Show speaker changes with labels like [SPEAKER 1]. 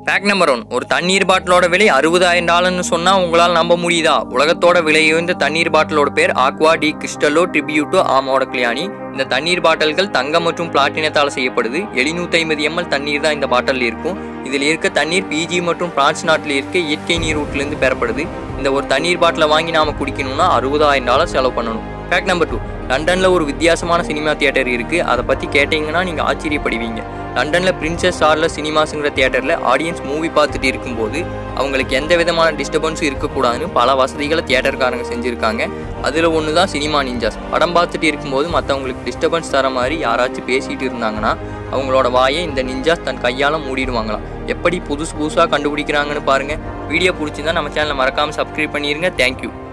[SPEAKER 1] fact number one ஒரு தண்ணீர் பாட்டிலோட விலை அறுபதாயிரம் டாலர்னு சொன்னால் உங்களால் நம்ப முடியுதா உலகத்தோட விலை உயர்ந்த தண்ணீர் பாட்டிலோட பேர் ஆக்வா டி கிறிஸ்டலோ ட்ரிபியூட்டோ ஆமோட கிளியானி இந்த தண்ணீர் பாட்டில்கள் தங்கம் மற்றும் பிளாட்டினத்தால் செய்யப்படுது எழுநூற்றி ஐம்பது எம்எல் தண்ணீர் தான் இந்த பாட்டில் இருக்கும் இதில் இருக்க தண்ணீர் பிஜி மற்றும் பிரான்ஸ் நாட்டில் இருக்க இயற்கை நீர் ஊட்டிலேருந்து பெறப்படுது இந்த ஒரு தண்ணீர் பாட்டிலை வாங்கி நாம குடிக்கணும்னா அறுபதாயிரம் டாலர் செலவு பண்ணணும் ஃபேக்ட் நம்பர் டூ லண்டனில் ஒரு வித்தியாசமான சினிமா தியேட்டர் இருக்குது அதை பற்றி கேட்டிங்கன்னா நீங்கள் ஆச்சரியப்படுவீங்க லண்டனில் பிரின்சஸ் சார்லஸ் சினிமாஸுங்கிற தியேட்டரில் ஆடியன்ஸ் மூவி பார்த்துட்டு இருக்கும்போது அவங்களுக்கு எந்த விதமான டிஸ்டர்பன்ஸும் இருக்கக்கூடாதுன்னு பல வசதிகளை தியேட்டர்காரங்க செஞ்சுருக்காங்க அதில் ஒன்று தான் சினிமா நிஞ்சாஸ் படம் பார்த்துட்டு இருக்கும்போது மற்றவங்களுக்கு டிஸ்டர்பன்ஸ் தர மாதிரி யாராச்சும் பேசிகிட்டு இருந்தாங்கன்னா அவங்களோட வாயை இந்த நிஞ்சாஸ் தன் கையால் மூடிடுவாங்களாம் எப்படி புதுசு புதுசாக கண்டுபிடிக்கிறாங்கன்னு பாருங்கள் வீடியோ பிடிச்சிருந்தா நம்ம சேனலை மறக்காமல் சப்ஸ்கிரைப் பண்ணிடுங்க தேங்க்யூ